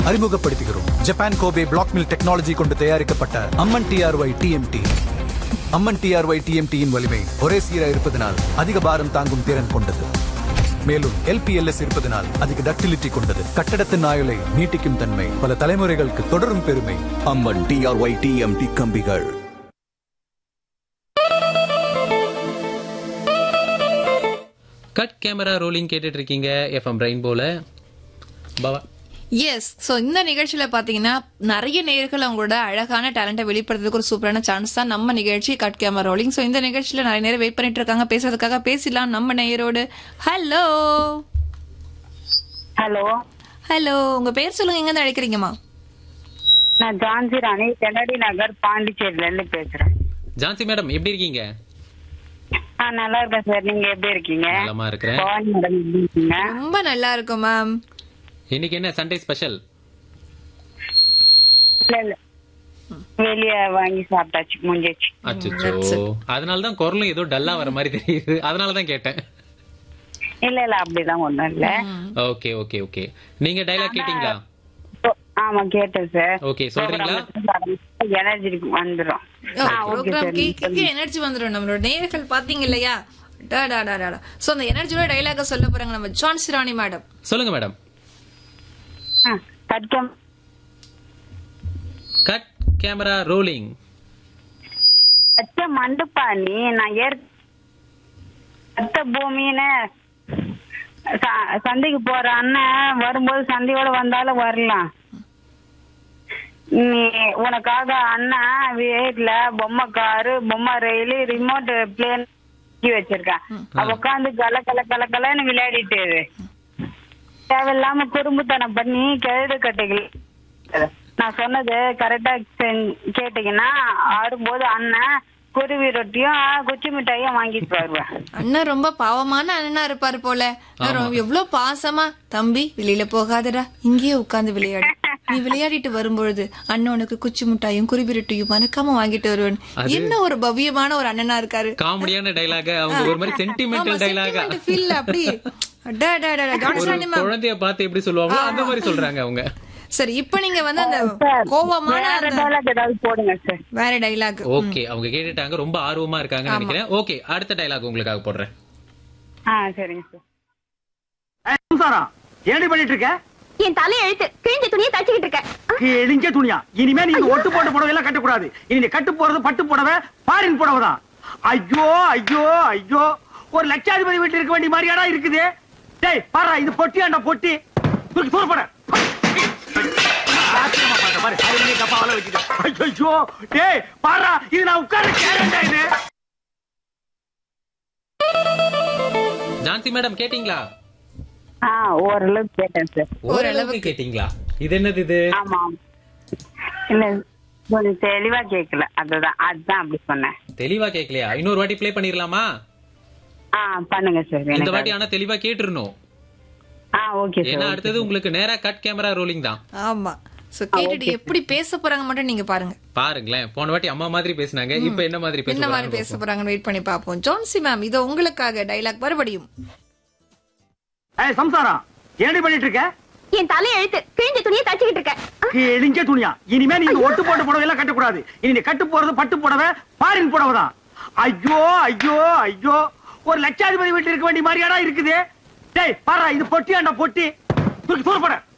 அறிமுகப்படுத்துகிறோம் Japan Kobe block mill technology கொண்டு தயாரிக்கப்பட்ட Amman TRY TMT Amman TRY டிஎம்டியின் வலிமை ஒரே சீரா இருப்பதனால் அதிக பாரம் தாங்கும் திறன் கொண்டது மேலும் எல்பிஎல்எஸ் இருப்பதனால் அதிக டக்டிலிட்டி கொண்டது கட்டடத்தின் ஆயுளை நீட்டிக்கும் தன்மை பல தலைமுறைகளுக்கு தொடரும் பெருமை அம்மன் டிஆர்ஒய் டிஎம்டி கம்பிகள் கட் கேமரா ரோலிங் கேட்டுட்டு இருக்கீங்க எஃப்எம் ரெயின்போல பவா எஸ் ஸோ இந்த நிகழ்ச்சியில பாத்தீங்கன்னா நிறைய நேயர்கள் அவங்களோட அழகான டேலண்ட்டை வெளிப்படுறதுக்கு ஒரு சூப்பரான சான்ஸ் தான் நம்ம நிகழ்ச்சி கட் கேமரா ரோலிங் ஸோ இந்த நிகழ்ச்சியில நிறைய நேரம் வெயிட் பண்ணிட்டு இருக்காங்க பேசுறதுக்காக பேசலாம் நம்ம நேயரோடு ஹலோ ஹலோ ஹலோ உங்க பேர் சொல்லுங்க எங்க இருந்து அழைக்கிறீங்கம்மா நான் ஜான்சி ராணி கென்னடி நகர் பாண்டிச்சேரியில இருந்து பேசுறேன் ஜான்சி மேடம் எப்படி இருக்கீங்க ஆ நல்லா இருக்கேன் சார் நீங்க எப்படி இருக்கீங்க நலமா இருக்கிறேன் பவானி மேடம் எப்படி இருக்கீங்க ரொம்ப நல்லா இருக்கும் மேம் இன்னைக்கு என்ன சண்டே ஸ்பெஷல் இல்ல இல்ல வெளிய வாங்கி சாப்பிட்டாச்சு முடிஞ்சிச்சு அச்சோ அதனால தான் குரலும் ஏதோ டல்லா வர மாதிரி தெரியுது அதனால தான் கேட்டேன் இல்ல இல்ல அப்படிலாம் ஒண்ணும் இல்ல ஓகே ஓகே ஓகே நீங்க டைலாக் கேட்டீங்களா ஓ, ஆமா கேட்டேன் சார் ஓகே சொல்றீங்களா எனர்ஜி வந்துரும் ஆ, ஓகே ப்ரோக்ராம் சார் கேட்க எனர்ஜி வந்துடும் நம்மளோட நேயர்கள் பாத்தீங்க இல்லையா டா டா டா டா ஸோ அந்த எனர்ஜியோட டைலாக சொல்ல போறாங்க நம்ம ஜான்சி ராணி மேடம் சொல்லுங்க மேடம் ஆ, கட்கம் கட் கேமரா ரோலிங் அச்ச மண்டுப்பா நீ நான் ஏற் அத்த பூமின்னு ச- சந்தைக்கு போற அண்ணன் வரும்போது சந்தையோட வந்தாலும் வரலாம் நீ உனக்காக அண்ணன் வீட்டுல பொம்மை காரு பொம்மை ரயில் ரிமோட் பிளேன் வச்சிருக்கான் அவ உட்காந்து கல கல கல கலன்னு விளையாடிட்டு இரு. தேவையில்லாம குறும்புத்தனம் பண்ணி கழுது கட்டைகள் நான் சொன்னது கரெக்டா கேட்டீங்கன்னா ஆடும்போது அண்ணன் குருவி ரொட்டியும் குச்சி மிட்டாயும் வாங்கிட்டு வருவேன் அண்ணன் ரொம்ப பாவமான அண்ணனா இருப்பாரு போல நான் ரொம்ப- எவ்வளவு பாசமா தம்பி வெளியில போகாதடா இங்கேயே உட்கார்ந்து விளையாடு நீ விளையாடிட்டு வரும்பொழுது அண்ணன் உனக்கு குச்சி முட்டாயும் குருவிரட்டையும் மறக்காம வாங்கிட்டு வருவேன் என்ன ஒரு பவ்யமான ஒரு அண்ணனா இருக்காரு காமெடியான டைலாக அவங்க ஒரு மாதிரி சென்டிமெண்டல் டைலாக ஃபீல் அப்படி அடா, அடா, அடா, அடா. ஜான்சி ஒரு ராணி ma'am. குழந்தைய பார்த்து எப்படி சொல்லுவாங்களோ அந்த மாதிரி சொல்றாங்க அவங்க சரி இப்ப நீங்க வந்து அந்த கோவமான வேற அந்த dialogue ஏதாவது போடுங்க சார் வேற டைலாக் ஓகே அவங்க கேட்டுட்டாங்க ரொம்ப ஆர்வமா இருக்காங்கன்னு நினைக்கிறேன் ஓகே அடுத்த டைலாக் உங்களுக்காக போடுறேன் ஆ சரிங்க சார் சம்சாரம் ஏடி பண்ணிட்டு இருக்க என் தலை எழுத்து கிழிஞ்ச துணியை தச்சுக்கிட்டு இருக்கேன் கிழிஞ்ச துணியா இனிமே நீ இந்த ஒட்டு போட்ட புடவை எல்லாம் கட்டக்கூடாது இனி நீ கட்டு போறது பட்டு புடவை பாரின் புடவை தான் ஐயோ ஐயோ ஐயோ ஒரு லட்சாதிபதி வீட்டுல இருக்க வேண்டிய மாதிரியாடா இருக்குது டேய் பாரு இது பொட்டியாண்டா பொட்டி தூக்கி தூர போட ஆச்சரியமா பாருங்க, பாரு. அதுலயே கப்பாவெல்லாம் வச்சுக்க. ஐயோ டேய் பாரா இது நான் உட்கார கேரண்டா இது ஜான்சி மேடம் கேட்டீங்களா ஆ ஓரளவுக்கு கேட்டேன் சார் ஓரளவுக்கு கேட்டீங்களா இது என்னது இது ஆமா ஆமா. இல்ல கொஞ்சம் தெளிவா கேட்கல அதுதான் அதுதான் அப்படி சொன்னேன் தெளிவா கேட்கலையா இன்னொரு வாட்டி ப்ளே பண்ணிரலாமா ஆ பண்ணுங்க சார் இந்த எனக்கு வாட்டி ஆனா தெளிவா கேட்டுறணும் ஆ ஓகே ஏன்னா சார் அடுத்தது உங்களுக்கு நேரா கட் கேமரா ரோலிங் தான் ஆமா சோ கேட்டுட்டு எப்படி பேச போறாங்க மட்டும் நீங்க பாருங்க பாருங்களேன் போன வாட்டி அம்மா மாதிரி பேசுனாங்க இப்ப என்ன மாதிரி என்ன மாதிரி பேசுறாங்க பேச போறாங்கன்னு வெயிட் பண்ணி பாப்போம் ஜான்சி மேம் இது உங்களுக்காக டைலாக் மறுபடியும் ஏய் சம்சாரம் ஏடி பண்ணிட்டு இருக்க என் தலை எழுத்து கிழிஞ்ச துணியை தச்சுக்கிட்டு இருக்கேன் கிழிஞ்ச துணியா இனிமே நீ இந்த ஒட்டு போட்ட புடவை எல்லாம் கட்டக்கூடாது இனி நீ கட்டு போறது பட்டு புடவை பாரின் புடவை தான் ஐயோ ஐயோ ஐயோ ஒரு லட்சாதிபதி வீட்டுல இருக்க வேண்டிய மாதிரியாடா இருக்குது டேய் பாரு இது பொட்டியாண்டா பொட்டி தூக்கி தூர போட